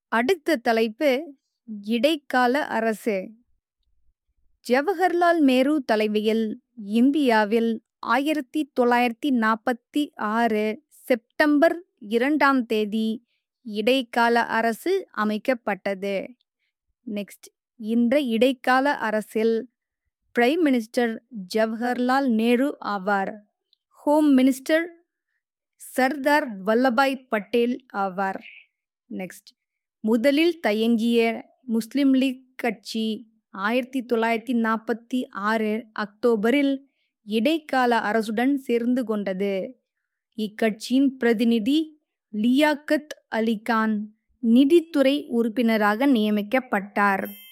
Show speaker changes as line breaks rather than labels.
அடுத்த தலைப்பு இடைக்கால அரசு ஜவஹர்லால் நேரு தலைமையில் இந்தியாவில் ஆயிரத்தி தொள்ளாயிரத்தி நாற்பத்தி ஆறு செப்டம்பர் இரண்டாம் தேதி இடைக்கால அரசு அமைக்கப்பட்டது நெக்ஸ்ட் இந்த இடைக்கால அரசில் பிரைம் மினிஸ்டர் ஜவஹர்லால் நேரு ஆவார் ஹோம் மினிஸ்டர் சர்தார் வல்லபாய் பட்டேல் ஆவார் நெக்ஸ்ட் முதலில் தயங்கிய முஸ்லிம் லீக் கட்சி ஆயிரத்தி தொள்ளாயிரத்தி நாற்பத்தி ஆறு அக்டோபரில் இடைக்கால அரசுடன் சேர்ந்து கொண்டது இக்கட்சியின் பிரதிநிதி லியாக்கத் அலி கான் நிதித்துறை உறுப்பினராக நியமிக்கப்பட்டார்